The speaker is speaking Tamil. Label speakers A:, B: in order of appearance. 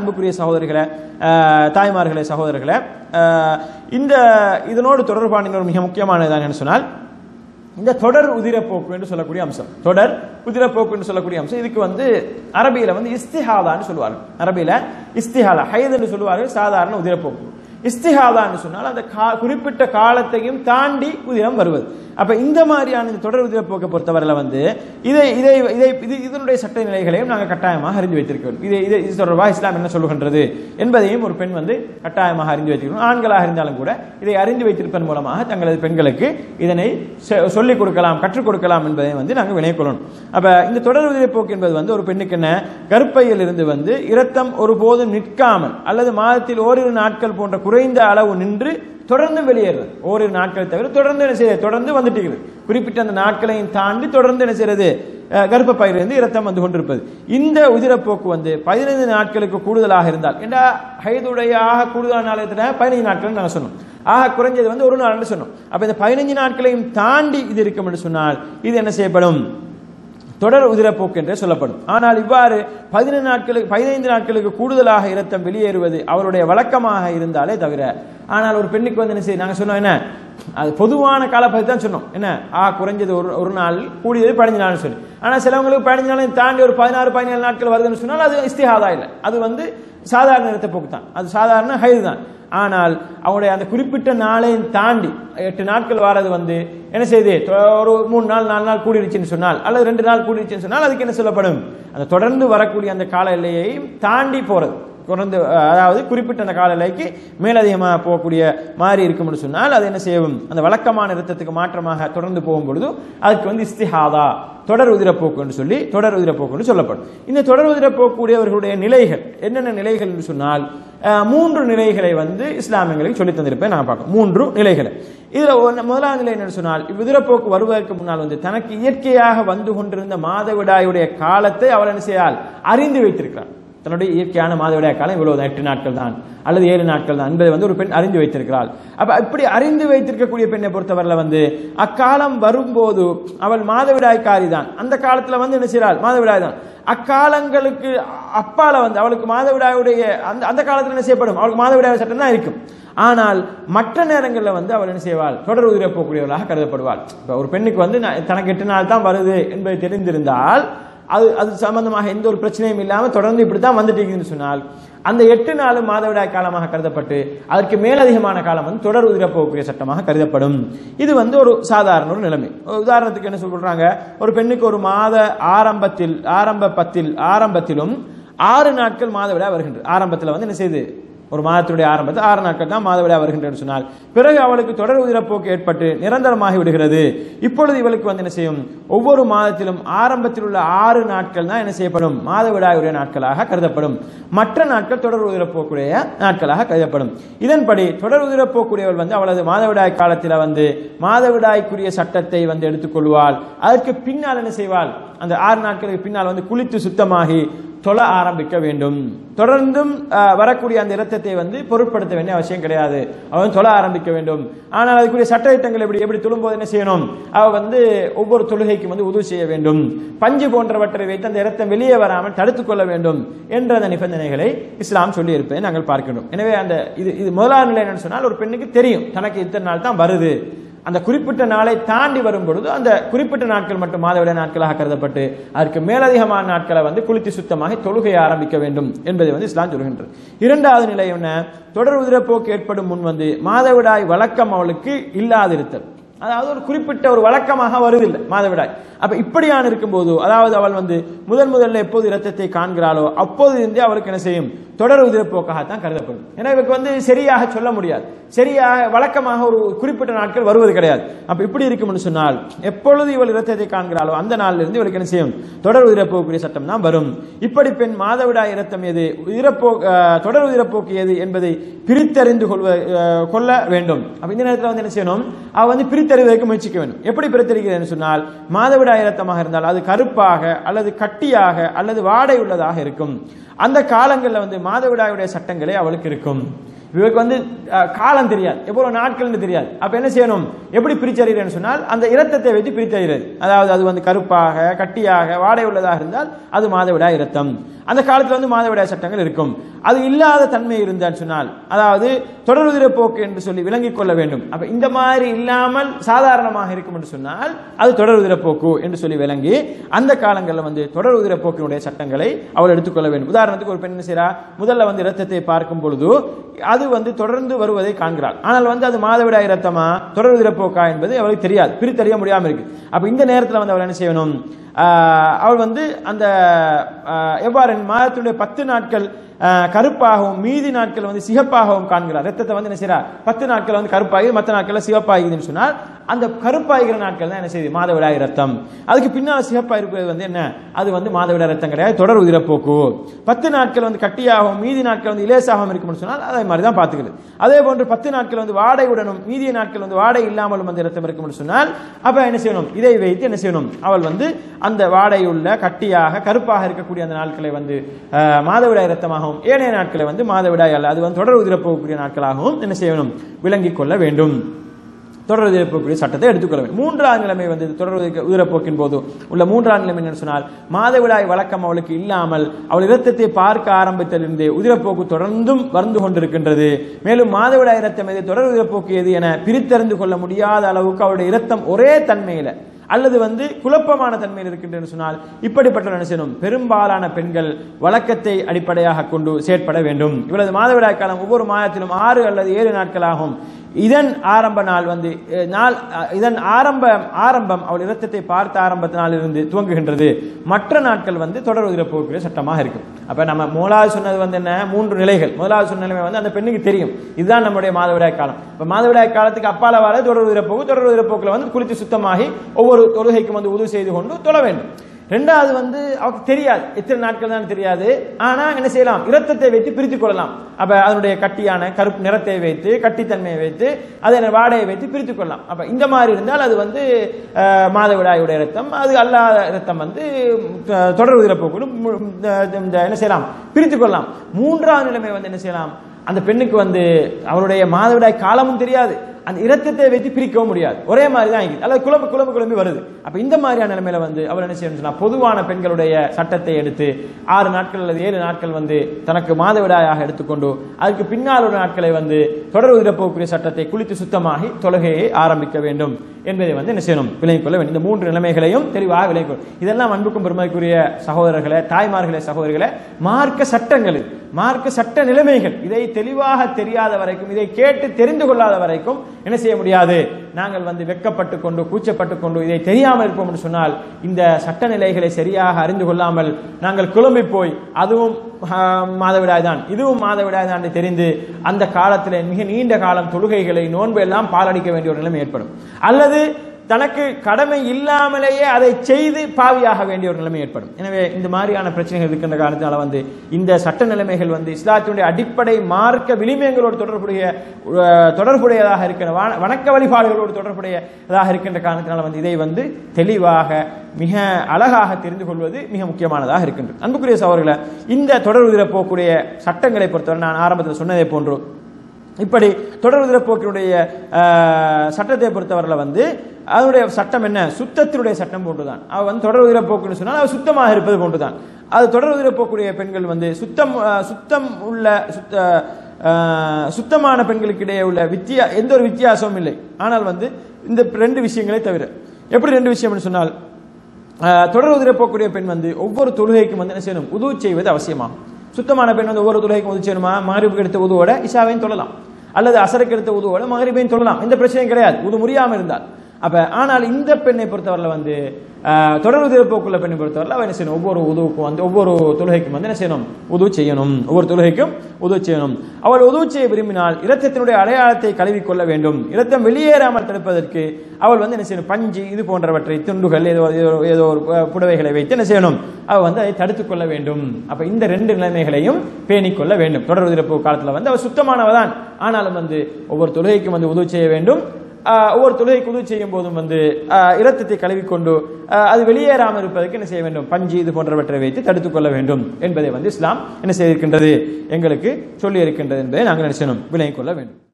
A: அன்புக்குரிய சகோதரிகளே அஹ், தாய்மார்களே சகோதரர்களே அஹ், இந்த இதனோடு தொடர்பான இன்னொரு மிக முக்கியமானது என்ன சொன்னால் இந்த தொடர் உதிரப்போக்கு என்று சொல்லக்கூடிய அம்சம் தொடர் உதிரப்போக்கு என்று சொல்லக்கூடிய அம்சம் இதுக்கு வந்து அரபியில வந்து இஸ்திஹாதான்னு சொல்லுவார்கள் அரபியில இஸ்திஹாதா ஹைத் என்று சொல்லுவார்கள் சாதாரண உதிரப்போக்கு இஸ்திஹாதான்னு சொன்னால் அந்த கா- குறிப்பிட்ட காலத்தையும் தாண்டி உதிரம் வருவது அப்ப இந்த மாதிரியான இந்த தொடர் உதிரப்போக்கை பொறுத்தவரையில வந்து இதை இதை இதை இது இதனுடைய சட்ட நிலைகளையும் நாங்கள் கட்டாயமாக அறிந்து வைத்திருக்கிறோம் இது இது இது தொடர்பாக இஸ்லாம் என்ன சொல்லுகின்றது என்பதையும் ஒரு பெண் வந்து கட்டாயமாக அறிந்து வைத்திருக்கிறோம் ஆண்களாக இருந்தாலும் கூட இதை அறிந்து வைத்திருப்பதன் மூலமாக தங்களது பெண்களுக்கு இதனை செ- சொல்லிக் கொடுக்கலாம் கற்றுக் கொடுக்கலாம் என்பதை வந்து நாங்கள் வினைக்கொள்ளணும் அப்ப இந்த தொடர் உதிரப்போக்கு என்பது வந்து ஒரு பெண்ணுக்கு என்ன கருப்பையில் இருந்து வந்து இரத்தம் ஒருபோதும் நிற்காமல் அல்லது மாதத்தில் ஓரிரு நாட்கள் போன்ற குறைந்த அளவு நின்று தொடர்ந்து வெளியேறுறது ஓரிரு நாட்கள் தவிர தொடர்ந்து என்ன செய்யுது தொடர்ந்து வந்துட்டு இருக்குது குறிப்பிட்ட அந்த நாட்களையும் தாண்டி தொடர்ந்து என்ன செய்யறது அஹ், கர்ப்பப்பையிலிருந்து இரத்தம் வந்து கொண்டிருப்பது இந்த உதிரப்போக்கு வந்து பதினைந்து நாட்களுக்கு கூடுதலாக இருந்தால் ஏண்டா ஹைதுடைய ஆக கூடுதலான நாளத்தில் பதினைஞ்சு நாட்கள் நாங்கள் சொன்னோம் ஆக குறைஞ்சது வந்து ஒரு நாள்னு சொன்னோம் அப்ப இந்த பதினைஞ்சு நாட்களையும் தாண்டி இது இருக்கும் என்று சொன்னால் இது என்ன செய்யப்படும் தொடர் உதிரப்போக்கு என்றே சொல்லப்படும் ஆனால் இவ்வாறு பதினைந்து நாட்களுக்கு பதினைந்து நாட்களுக்கு கூடுதலாக இரத்தம் வெளியேறுவது அவருடைய வழக்கமாக இருந்தாலே தவிர ஆனால் ஒரு பெண்ணுக்கு வந்து என்ன செய்ய நாங்க சொன்னோம் என்ன அது பொதுவான காலப்பகுதி தான் சொன்னோம் என்ன ஆ குறைஞ்சது ஒரு ஒரு நாள் கூடியது பதினஞ்சு நாள் சொல்லி ஆனால் சிலவங்களுக்கு பதினஞ்சு நாளையும் தாண்டி ஒரு பதினாறு பதினேழு நாட்கள் வருதுன்னு சொன்னால் அது இஸ்திஹாதா இல்லை அது வந்து சாதாரண இரத்தப்போக்கு தான் அது சாதாரண ஹைது தான் ஆனால் அவங்களுடைய அந்த குறிப்பிட்ட நாளையும் தாண்டி எட்டு நாட்கள் வாரது வந்து என்ன செய்யுது தொ- ஒரு மூணு நாள் நாலு நாள் கூடிருச்சுன்னு சொன்னால் அல்லது ரெண்டு நாள் கூடிருச்சுன்னு சொன்னால் அதுக்கு என்ன சொல்லப்படும் அந்த தொடர்ந்து வரக்கூடிய அந்த கால எல்லையையும் தாண்டி போறது தொடர்ந்து அஹ், அதாவது குறிப்பிட்ட அந்த கால எல்லைக்கு மேலதிகமாக போகக்கூடிய மாதிரி இருக்கும்னு சொன்னால் அது என்ன செய்யும் அந்த வழக்கமான இரத்தத்துக்கு மாற்றமாக தொடர்ந்து போகும் பொழுது அதுக்கு வந்து இஸ்திஹாதா தொடர் உதிரப்போக்கு என்று சொல்லி தொடர் உதிரப்போக்கு என்று சொல்லப்படும் இந்த தொடர் உதிரப்போக்குடையவர்களுடைய நிலைகள் என்னென்ன நிலைகள் என்று சொன்னால் அஹ், மூன்று நிலைகளை வந்து இஸ்லாமியங்களுக்கு சொல்லி தந்திருப்பேன் நான் பார்க்கணும் மூன்று நிலைகளை இதுல ஒண்ணு- முதலாவது நிலை என்னன்னு சொன்னால் இவ்விதிரப்போக்கு வருவதற்கு முன்னால் வந்து தனக்கு இயற்கையாக வந்து கொண்டிருந்த மாதவிடாயுடைய காலத்தை அவள் என்ன செய்யால் அறிந்து வைத்திருக்கிறார் தன்னுடைய இயற்கையான மாதவிடாய காலம் இவ்வளவு எட்டு நாட்கள் தான் அல்லது ஏழு நாட்கள் தான் என்பதை வந்து ஒரு பெண் அறிந்து வைத்திருக்கிறாள் அப்ப இப்படி அறிந்து வைத்திருக்கக்கூடிய பெண்ணை பொறுத்தவரையில வந்து அக்காலம் வரும்போது அவள் மாதவிடாய்க்காரி தான் அந்த காலத்துல வந்து என்ன செய்கிறாள் மாதவிடாய் தான் அக்காலங்களுக்கு அப்பால வந்து அவளுக்கு மாதவிடாயுடைய அந்த அந்த காலத்துல என்ன செய்யப்படும் அவளுக்கு மாதவிடாய் சட்டம் தான் இருக்கும் ஆனால் மற்ற நேரங்களில் வந்து அவள் என்ன செய்வாள் தொடர் உதிர போகக்கூடியவளாக கருதப்படுவாள் இப்ப ஒரு பெண்ணுக்கு வந்து நான் தனக்கு எட்டு நாள் தான் வருது என்பதை தெரிந்திருந்தால் அது அது சம்பந்தமாக எந்த ஒரு பிரச்சனையும் இல்லாமல் தொடர்ந்து இப்படி தான் வந்துட்டு இருக்குதுன்னு சொன்னால் அந்த எட்டு நாளும் மாதவிடாய் காலமாக கருதப்பட்டு அதற்கு மேலதிகமான காலம் வந்து தொடர் உதிரப்போகக்கூடிய சட்டமாக கருதப்படும் இது வந்து ஒரு சாதாரண ஒரு நிலைமை ஒரு உதாரணத்துக்கு என்ன சொல்றாங்க ஒரு பெண்ணுக்கு ஒரு மாத ஆரம்பத்தில் ஆரம்ப பத்தில் ஆரம்பத்திலும் ஆறு நாட்கள் மாதவிடாய் வருகின்றது ஆரம்பத்தில் வந்து என்ன செய்யுது ஒரு மாதத்துடைய ஆரம்பத்தில் ஆறு நாட்கள் தான் மாதவிடாய் வருகின்றன்னு சொன்னால் பிறகு அவளுக்கு தொடர் உதிரப்போக்கு ஏற்பட்டு நிரந்தரமாகி விடுகிறது இப்பொழுது இவளுக்கு வந்து என்ன செய்யும் ஒவ்வொரு மாதத்திலும் ஆரம்பத்தில் உள்ள ஆறு நாட்கள் தான் என்ன செய்யப்படும் மாதவிடாயுடைய நாட்களாக கருதப்படும் மற்ற நாட்கள் தொடர் உதிரப்போக்குடைய நாட்களாக கருதப்படும் இதன்படி தொடர் உதிரப்போக்குடையவள் வந்து அவளது மாதவிடாய் காலத்தில் வந்து மாதவிடாய்க்குரிய சட்டத்தை வந்து எடுத்துக்கொள்வாள் அதற்கு பின்னால் என்ன செய்வாள் அந்த ஆறு நாட்களுக்கு பின்னால் வந்து குளித்து சுத்தமாகி தொழ ஆரம்பிக்க வேண்டும் தொடர்ந்தும் அஹ், வரக்கூடிய அந்த இரத்தத்தை வந்து பொருட்படுத்த வேண்டிய அவசியம் கிடையாது அவன் தொழ ஆரம்பிக்க வேண்டும் ஆனால் அதுக்குரிய சட்ட திட்டங்கள் எப்படி எப்படி தொழும்போது என்ன செய்யணும் அவ வந்து ஒவ்வொரு தொழுகைக்கும் வந்து உதவி செய்ய வேண்டும் பஞ்சு போன்றவற்றை வைத்து அந்த இரத்தம் வெளியே வராமல் தடுத்துக் கொள்ள வேண்டும் என்ற அந்த நிபந்தனைகளை இஸ்லாம் சொல்லி இருப்பதை நாங்கள் பார்க்கிறோம் எனவே அந்த இது இது முதலாவது நிலை என்னன்னு சொன்னால் ஒரு பெண்ணுக்கு தெரியும் தனக்கு இத்தனை நாள் தான் வருது அந்த குறிப்பிட்ட நாளை தாண்டி வரும் பொழுது அந்த குறிப்பிட்ட நாட்கள் மட்டும் மாதவிடாய் நாட்களாக கருதப்பட்டு அதற்கு மேலதிகமான நாட்களை வந்து குளித்து சுத்தமாக தொழுகையை ஆரம்பிக்க வேண்டும் என்பதை வந்து இஸ்லாம் சொல்கின்றது இரண்டாவது நிலை என்ன தொடர் உதிரப்போக்கு ஏற்படும் முன் வந்து மாதவிடாய் வழக்கம் அவளுக்கு இல்லாதிருத்தல் அதாவது ஒரு குறிப்பிட்ட ஒரு வழக்கமாக வருவதில்லை மாதவிடாய் அப்ப இப்படியான இருக்கும்போது அதாவது அவள் வந்து முதன் முதல்ல எப்போது இரத்தத்தை காண்கிறாளோ அப்போது இருந்தே அவளுக்கு என்ன செய்யும் தொடர் உதிரப்போக்காகத்தான் கருதப்படும் ஏன்னா இவருக்கு வந்து சரியாக சொல்ல முடியாது சரியாக வழக்கமாக ஒரு குறிப்பிட்ட நாட்கள் வருவது கிடையாது அப்ப இப்படி இருக்கும்னு சொன்னால் எப்பொழுது இவள் இரத்தத்தை காண்கிறாளோ அந்த நாளில் இருந்து இவளுக்கு என்ன செய்யும் தொடர் உதிரப்போக்குரிய சட்டம் தான் வரும் இப்படி பெண் மாதவிடாய் இரத்தம் எது உதிரப்போ அஹ், தொடர் உதிரப்போக்கு எது என்பதை பிரித்தறிந்து கொள்வ அஹ், கொள்ள வேண்டும் அப்ப இந்த நேரத்தில் வந்து என்ன செய்யணும் அவ வந்து பிரித்தறிவதற்கு முயற்சிக்க வேண்டும் எப்படி பிரித்தறிகிறதுன்னு சொன்னால் மாதவிடாய் இரத்தமாக இருந்தால் அது கருப்பாக அல்லது கட்டியாக அல்லது வாடை உள்ளதாக இருக்கும் அந்த காலங்களில் வந்து மாதவிடாயுடைய சட்டங்களே அவளுக்கு இருக்கும் இவருக்கு வந்து அஹ், காலம் தெரியாது எவ்வளவு நாட்கள்னு தெரியாது அப்ப என்ன செய்யணும் எப்படி பிரிச்சறிகிறேன்னு சொன்னால் அந்த இரத்தத்தை வைத்து பிரிச்சறிகிறது அதாவது அது வந்து கருப்பாக கட்டியாக வாடை உள்ளதாக இருந்தால் அது மாதவிடாய் இரத்தம் அந்த காலத்துல வந்து மாதவிடாய் சட்டங்கள் இருக்கும் அது இல்லாத தன்மை இருந்தான்னு சொன்னால் அதாவது தொடர் உதிரப்போக்கு என்று சொல்லி விளங்கிக் கொள்ள வேண்டும் அப்ப இந்த மாதிரி இல்லாமல் சாதாரணமாக இருக்கும் என்று சொன்னால் அது தொடர் உதிரப்போக்கு என்று சொல்லி விளங்கி அந்த காலங்களில் வந்து தொடர் உதிரப்போக்கினுடைய சட்டங்களை அவள் எடுத்துக்கொள்ள வேண்டும் உதாரணத்துக்கு ஒரு பெண் என்ன செய்றா முதல்ல வந்து இரத்தத்தை பார்க்கும் பொழுது அது வந்து தொடர்ந்து வருவதை காண்கிறாள் ஆனால் வந்து அது மாதவிடாய் இரத்தமா தொடர் உதிரப்போக்கா என்பது அவளுக்கு தெரியாது பிரித்தறிய முடியாமல் இருக்கு அப்ப இந்த நேரத்தில் வந்து அவள் என்ன செய்யணும் ஆஹ் அவள் வந்து அந்த ஆஹ் எவ்வாறு மாதத்துடைய பத்து நாட்கள் ஆஹ் கருப்பாகவும் மீதி நாட்கள் வந்து சிகப்பாகவும் காண்கிறார் ரத்தத்தை வந்து என்ன செய்யறா பத்து நாட்கள் வந்து கருப்பாகி மற்ற நாட்கள்ல சிவப்பாகுதுன்னு சொன்னால் அந்த கருப்பாகிற நாட்கள் தான் என்ன செய்யுது மாதவிடாய் ரத்தம் அதுக்கு பின்னால் சிகப்பா இருக்கிறது வந்து என்ன அது வந்து மாதவிடாய் ரத்தம் கிடையாது தொடர் உதிரப்போக்கு பத்து நாட்கள் வந்து கட்டியாகவும் மீதி நாட்கள் வந்து இலேசாகவும் இருக்கும்னு சொன்னால் அதே மாதிரி தான் பார்த்துக்கிறது அதே போன்று பத்து நாட்கள் வந்து வாடையுடனும் மீதிய நாட்கள் வந்து வாடை இல்லாமலும் வந்து ரத்தம் இருக்கும்னு சொன்னால் அப்ப என்ன செய்யணும் இதை வைத்து என்ன செய்யணும் அவள் வந்து அந்த வாடையுள்ள கட்டியாக கருப்பாக இருக்கக்கூடிய அந்த நாட்களை வந்து ஆஹ், மாதவிடாய் ரத்தமாகவும் ஏனைய நாட்களை வந்து மாதவிடாய் அல்ல அது வந்து தொடர் உதிரப்போகக்கூடிய நாட்களாகவும் என்ன செய்யணும் விளங்கிக் கொள்ள வேண்டும் தொடர் உதிரப்போக்குடைய சட்டத்தை எடுத்துக்கொள்ள வேண்டும் மூன்றாம் நிலைமை வந்து தொடர் உதிர- உதிரப்போக்கின் போது உள்ள மூன்றாம் நிலைமை என்ன சொன்னால் மாதவிடாய் வழக்கம் அவளுக்கு இல்லாமல் அவள் இரத்தத்தை பார்க்க ஆரம்பித்ததிலிருந்தே உதிரப்போக்கு தொடர்ந்தும் வந்து கொண்டிருக்கின்றது மேலும் மாதவிடாய் இரத்தம் எது தொடர் உதிரப்போக்கு எது என பிரித்தறிந்து கொள்ள முடியாத அளவுக்கு அவளுடைய இரத்தம் ஒரே தன்மையில அல்லது வந்து குழப்பமான தன்மையில் இருக்கின்றன சொன்னால் இப்படிப்பட்ட என்ன செய்யணும் பெரும்பாலான பெண்கள் வழக்கத்தை அடிப்படையாக கொண்டு செயற்பட வேண்டும் இவளது மாதவிடாய் காலம் ஒவ்வொரு மாதத்திலும் ஆறு அல்லது ஏழு நாட்களாகும் இதன் ஆரம்ப நாள் வந்து அஹ், நாள் அஹ், இதன் ஆரம்ப ஆரம்பம் அவள் இரத்தத்தை பார்த்த ஆரம்பத்த நாளிலிருந்து துவங்குகின்றது மற்ற நாட்கள் வந்து தொடர் உதிரப்போக்குரிய சட்டமாக இருக்கும் அப்ப நம்ம முதலாவது சொன்னது வந்து என்ன மூன்று நிலைகள் முதலாவது சொன்ன நிலைமை வந்து அந்த பெண்ணுக்கு தெரியும் இதுதான் நம்முடைய மாதவிடாய் காலம் இப்ப மாதவிடாய் காலத்துக்கு அப்பால வர தொடர் உதிரப்போக்கு தொடர் உதிரப்போக்கில் வந்து குளித்து சுத்தமாகி ஒவ்வொரு தொழுகைக்கும் வந்து உதவி செய்து கொண்டு தொழ வேண்டும் ரெண்டாவது வந்து அவருக்கு தெரியாது எத்தனை நாட்கள் தான் தெரியாது ஆனா என்ன செய்யலாம் இரத்தத்தை வைத்து பிரித்துக் கொள்ளலாம் அப்ப அதனுடைய கட்டியான கருப்பு நிறத்தை வைத்து கட்டித்தன்மையை வைத்து அதன் வாடையை வைத்து பிரித்துக் கொள்ளலாம் அப்ப இந்த மாதிரி இருந்தால் அது வந்து அஹ், மாதவிடாயுடைய இரத்தம் அது அல்லாத இரத்தம் வந்து அஹ், தொடர் உதிரப்போக்கு என்ன செய்யலாம் பிரித்துக் கொள்ளலாம் மூன்றாவது நிலைமை வந்து என்ன செய்யலாம் அந்த பெண்ணுக்கு வந்து அவருடைய மாதவிடாய் காலமும் தெரியாது அந்த இரத்தத்தை வைத்து பிரிக்கவும் முடியாது ஒரே மாதிரி தான் இருக்குது அல்லது குழம்பு குழம்பு குழம்பி வருது அப்ப இந்த மாதிரியான நிலைமையில வந்து அவர் என்ன செய்யணும் சொன்னா பொதுவான பெண்களுடைய சட்டத்தை எடுத்து ஆறு நாட்கள் அல்லது ஏழு நாட்கள் வந்து தனக்கு மாதவிடாயாக எடுத்துக்கொண்டு அதுக்கு பின்னால் உள்ள நாட்களை வந்து தொடர் உதிரப்போக்குரிய சட்டத்தை குளித்து சுத்தமாகி தொழுகையை ஆரம்பிக்க வேண்டும் என்பதை வந்து என்ன செய்யணும் விளங்கிக் கொள்ள வேண்டும் இந்த மூன்று நிலைமைகளையும் தெளிவாக விளங்கிக் கொள்ளும் இதெல்லாம் அன்புக்கும் பெருமைக்குரிய சகோதரர்களே தாய்மார்களே சகோதரிகளே மார்க்க சட்டங்கள் இது. மார்க்க சட்ட நிலைமைகள் இதை தெளிவாக தெரியாத வரைக்கும் இதை கேட்டு தெரிந்து கொள்ளாத வரைக்கும் என்ன செய்ய முடியாது நாங்கள் வந்து வெக்கப்பட்டு கொண்டு கூச்சப்பட்டு கொண்டு இதை தெரியாமல் இருப்போம் என்று சொன்னால் இந்த சட்ட நிலைகளை சரியாக அறிந்து கொள்ளாமல் நாங்கள் குழம்பி போய் அதுவும் ஆஹ், மாதவிடாய் தான் இதுவும் மாதவிடாய் தான் என்று தெரிந்து அந்த காலத்தில் மிக நீண்ட காலம் தொழுகைகளை நோன்பு எல்லாம் பாலடிக்க வேண்டிய ஒரு நிலைமை ஏற்படும் அல்லது தனக்கு கடமை இல்லாமலேயே அதை செய்து பாவியாக வேண்டிய ஒரு நிலைமை ஏற்படும் எனவே இந்த மாதிரியான பிரச்சனைகள் இருக்கின்ற காரணத்தினால வந்து இந்த சட்ட நிலைமைகள் வந்து இஸ்லாத்தினுடைய அடிப்படை மார்க்க விளிமயங்களோடு தொடர்புடைய அஹ், தொடர்புடையதாக இருக்கிற வண- வணக்க வழிபாடுகளோடு தொடர்புடையதாக இருக்கின்ற காரணத்தினால வந்து இதை வந்து தெளிவாக மிக அழகாக தெரிந்து கொள்வது மிக முக்கியமானதாக இருக்கின்றது அன்புக்குரிய சவர்களை இந்த தொடர் உதிரப்போக்குடைய சட்டங்களை பொறுத்தவரை நான் ஆரம்பத்தில் சொன்னதை போன்று இப்படி தொடர் உதிரப்போக்கினுடைய ஆஹ், சட்டத்தை பொறுத்தவரையில் வந்து அதனுடைய சட்டம் என்ன சுத்தத்தினுடைய சட்டம் போன்றுதான் அவ வந்து தொடர் உதிரப்போக்குன்னு சொன்னால் அது சுத்தமாக இருப்பது போன்றுதான் அது தொடர் உதிரப்போக்குடைய பெண்கள் வந்து சுத்தம் ஆஹ், சுத்தம் உள்ள சுத்த ஆஹ், சுத்தமான பெண்களுக்கு இடையே உள்ள வித்தியா எந்த ஒரு வித்தியாசமும் இல்லை ஆனால் வந்து இந்த ரெண்டு விஷயங்களை தவிர எப்படி ரெண்டு விஷயம்னு சொன்னால் ஆஹ், தொடர் உதிரப்போக்கூடிய பெண் வந்து ஒவ்வொரு தொழுகைக்கும் வந்து என்ன செய்யணும் உதவு செய்வது அவசியமாகும் சுத்தமான பெண் வந்து ஒவ்வொரு தொழுகைக்கும் உதவி செய்யணுமா மகரிபுக்கு எடுத்த உதவோட இஷாவையும் தொழலாம் அல்லது அசருக்கு எடுத்த உதவோட மகரிபையும் தொழலாம் எந்த பிரச்சனையும் கிடையாது உது முடியாமல் இருந்தால் அப்ப ஆனால் இந்த பெண்ணை பொறுத்தவரையில் வந்து ஆஹ், தொடர் உதிரப்போக்குள்ள பெண்ணை பொறுத்தவரையில் அவன் என்ன செய்யணும் ஒவ்வொரு உதவுக்கும் வந்து ஒவ்வொரு தொழுகைக்கும் வந்து என்ன செய்யணும் உதவு செய்யணும் ஒவ்வொரு தொழுகைக்கும் உதவு செய்யணும் அவள் உதவு செய்ய விரும்பினால் இரத்தத்தினுடைய அடையாளத்தை கழுவிக்கொள்ள வேண்டும் இரத்தம் வெளியேறாமல் தடுப்பதற்கு அவள் வந்து என்ன செய்யணும் பஞ்சு இது போன்றவற்றை துண்டுகள் ஏதோ ஏதோ- ஏதோ ஒரு பு- புடவைகளை வைத்து என்ன செய்யணும் அவள் வந்து அதை தடுத்துக் கொள்ள வேண்டும் அப்ப இந்த ரெண்டு நிலைமைகளையும் பேணிக் கொள்ள வேண்டும் தொடர் உதிரப்பு காலத்துல வந்து அவள் சுத்தமானவ தான் ஆனாலும் வந்து ஒவ்வொரு தொழுகைக்கும் வந்து உதவி செய்ய வேண்டும் ஆஹ், ஒவ்வொரு தொழுகைக்கு உதவி செய்யும் போதும் வந்து ஆஹ், இரத்தத்தை கழுவிக்கொண்டு ஆஹ், அது வெளியேறாமல் இருப்பதற்கு என்ன செய்ய வேண்டும் பஞ்சு இது போன்றவற்றை வைத்து தடுத்துக் கொள்ள வேண்டும் என்பதை வந்து இஸ்லாம் என்ன செய்திருக்கின்றது எங்களுக்கு சொல்லி இருக்கின்றது என்பதை நாங்கள் என்ன செய்யணும் விளங்கிக் கொள்ள வேண்டும்